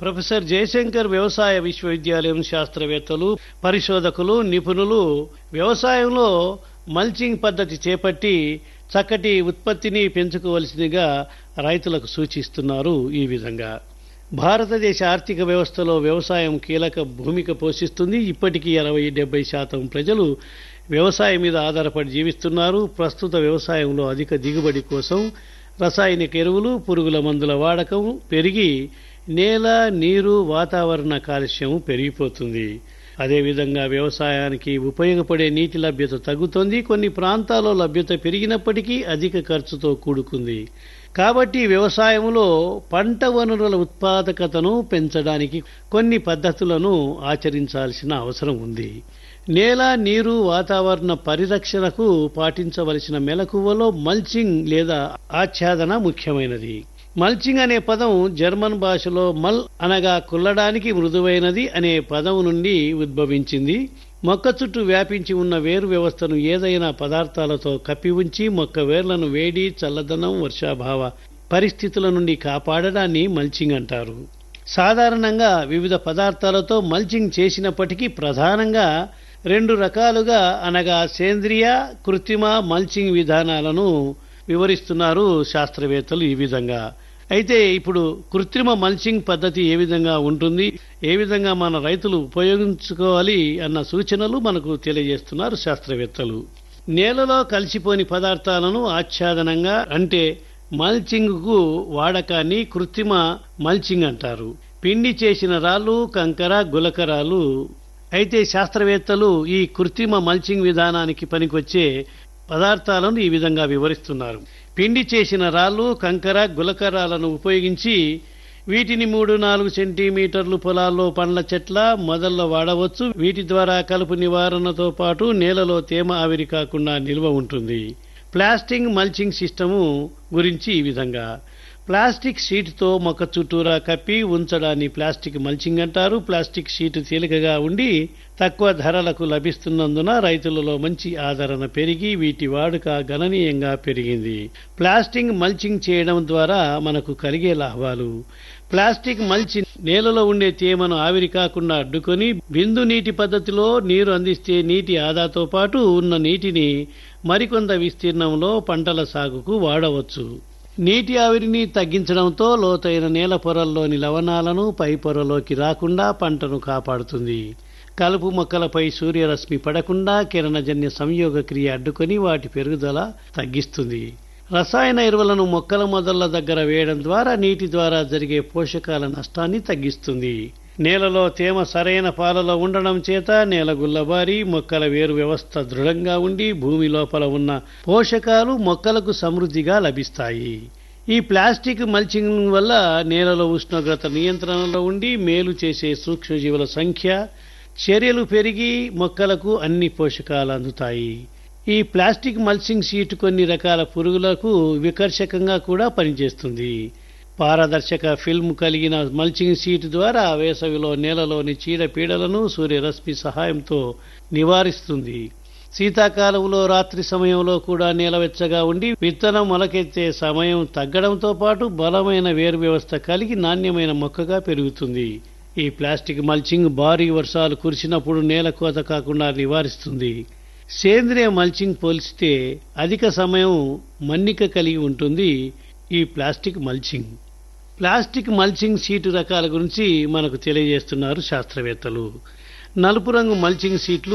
professor Jayashankar వ్యవసాయ విశ్వవిద్యాలయం శాస్త్రవేత్తలు పరిశోధకులు నిపుణులు వ్యవసాయంలో మల్చింగ్ పద్ధతి చేపట్టి చక్కటి ఉత్పత్తిని పెంచుకోవలసిందిగా రైతులకు సూచిస్తున్నారు ఈ విధంగా భారతదేశ ఆర్థిక వ్యవస్థలో వ్యవసాయం కీలక భూమిక పోషిస్తుంది ఇప్పటికీ అరవై డెబ్బై శాతం ప్రజలు వ్యవసాయం మీద ఆధారపడి జీవిస్తున్నారు ప్రస్తుత వ్యవసాయంలో అధిక దిగుబడి కోసం రసాయనిక ఎరువులు పురుగుల మందుల వాడకం పెరిగి నేల నీరు వాతావరణ కాలుష్యం పెరిగిపోతుంది అదేవిధంగా వ్యవసాయానికి ఉపయోగపడే నీటి లభ్యత తగ్గుతోంది కొన్ని ప్రాంతాల్లో లభ్యత పెరిగినప్పటికీ అధిక ఖర్చుతో కూడుకుంది కాబట్టి వ్యవసాయంలో పంట వనరుల ఉత్పాదకతను పెంచడానికి కొన్ని పద్ధతులను ఆచరించాల్సిన అవసరం ఉంది నేల నీరు వాతావరణ పరిరక్షణకు పాటించవలసిన మెలకువలో మల్చింగ్ లేదా ఆచ్ఛాదన ముఖ్యమైనది మల్చింగ్ అనే పదం జర్మన్ భాషలో మల్ అనగా కుల్లడానికి మృదువైనది అనే పదం నుండి ఉద్భవించింది మొక్క చుట్టూ వ్యాపించి ఉన్న వేరు వ్యవస్థను ఏదైనా పదార్థాలతో కప్పి ఉంచి మొక్క వేర్లను వేడి చల్లదనం వర్షాభావ పరిస్థితుల నుండి కాపాడడాన్ని మల్చింగ్ అంటారు సాధారణంగా వివిధ పదార్థాలతో మల్చింగ్ చేసినప్పటికీ ప్రధానంగా రెండు రకాలుగా అనగా సేంద్రియ కృత్రిమ మల్చింగ్ విధానాలను వివరిస్తున్నారు శాస్త్రవేత్తలు ఈ విధంగా అయితే ఇప్పుడు కృత్రిమ మల్చింగ్ పద్ధతి ఏ విధంగా ఉంటుంది ఏ విధంగా మన రైతులు ఉపయోగించుకోవాలి అన్న సూచనలు మనకు తెలియజేస్తున్నారు శాస్త్రవేత్తలు నేలలో కలిసిపోని పదార్థాలను ఆచ్ఛాదనంగా అంటే మల్చింగ్ కు వాడకాన్ని కృత్రిమ మల్చింగ్ అంటారు పిండి చేసిన రాళ్ళు కంకర గులకరాలు అయితే శాస్త్రవేత్తలు ఈ కృత్రిమ మల్చింగ్ విధానానికి పనికొచ్చే పదార్థాలను ఈ విధంగా వివరిస్తున్నారు పిండి చేసిన రాళ్ళు కంకర గులకరాలను ఉపయోగించి వీటిని మూడు నాలుగు సెంటీమీటర్లు పొలాల్లో పండ్ల చెట్ల మొదల్లో వాడవచ్చు వీటి ద్వారా కలుపు నివారణతో పాటు నేలలో తేమ ఆవిరి కాకుండా నిల్వ ఉంటుంది ప్లాస్టిక్ మల్చింగ్ సిస్టము గురించి ఈ విధంగా ప్లాస్టిక్ షీట్తో మొక్క చుట్టూరా కప్పి ఉంచడాన్ని ప్లాస్టిక్ మల్చింగ్ అంటారు ప్లాస్టిక్ షీట్ తేలికగా ఉండి తక్కువ ధరలకు లభిస్తున్నందున రైతులలో మంచి ఆదరణ పెరిగి వీటి వాడుక గణనీయంగా పెరిగింది ప్లాస్టిక్ మల్చింగ్ చేయడం ద్వారా మనకు కలిగే లాభాలు ప్లాస్టిక్ మల్చి నేలలో ఉండే తేమను ఆవిరి కాకుండా అడ్డుకొని బిందు నీటి పద్ధతిలో నీరు అందిస్తే నీటి ఆదాతో పాటు ఉన్న నీటిని మరికొంత విస్తీర్ణంలో పంటల సాగుకు వాడవచ్చు నీటి ఆవిరిని తగ్గించడంతో లోతైన నేల పొరల్లోని లవణాలను పై పొరలోకి రాకుండా పంటను కాపాడుతుంది కలుపు మొక్కలపై సూర్యరశ్మి పడకుండా కిరణజన్య సంయోగ క్రియ అడ్డుకొని వాటి పెరుగుదల తగ్గిస్తుంది రసాయన ఎరువులను మొక్కల మొదళ్ల దగ్గర వేయడం ద్వారా నీటి ద్వారా జరిగే పోషకాల నష్టాన్ని తగ్గిస్తుంది నేలలో తేమ సరైన పాలలో ఉండడం చేత నేల గుల్లబారి మొక్కల వేరు వ్యవస్థ దృఢంగా ఉండి భూమి లోపల ఉన్న పోషకాలు మొక్కలకు సమృద్ధిగా లభిస్తాయి ఈ ప్లాస్టిక్ మల్చింగ్ వల్ల నేలలో ఉష్ణోగ్రత నియంత్రణలో ఉండి మేలు చేసే సూక్ష్మజీవుల సంఖ్య చర్యలు పెరిగి మొక్కలకు అన్ని పోషకాలు అందుతాయి ఈ ప్లాస్టిక్ మల్చింగ్ షీట్ కొన్ని రకాల పురుగులకు వికర్షకంగా కూడా పనిచేస్తుంది పారదర్శక ఫిల్మ్ కలిగిన మల్చింగ్ షీట్ ద్వారా వేసవిలో నేలలోని చీడపీడలను సూర్యరశ్మి సహాయంతో నివారిస్తుంది శీతాకాలంలో రాత్రి సమయంలో కూడా నేల వెచ్చగా ఉండి విత్తనం మొలకెత్తే సమయం తగ్గడంతో పాటు బలమైన వేరు వ్యవస్థ కలిగి నాణ్యమైన మొక్కగా పెరుగుతుంది ఈ ప్లాస్టిక్ మల్చింగ్ భారీ వర్షాలు కురిసినప్పుడు నేల కోత కాకుండా నివారిస్తుంది సేంద్రియ మల్చింగ్ పోలిస్తే అధిక సమయం మన్నిక కలిగి ఉంటుంది ఈ plastic mulching plastic mulching sheet రకాల గురించి మనకు తెలియజేస్తున్నారు శాస్త్రవేత్తలు నలుపు రంగు మల్చింగ్ షీట్లు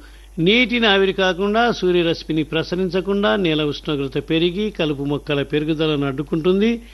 నీటిని ఆవిరి కాకుండా సూర్యరశ్మిని ప్రసరించకుండా నేల ఉష్ణోగ్రత పెరిగి కలుపు మొక్కల పెరుగుదలను అడ్డుకుంటుంది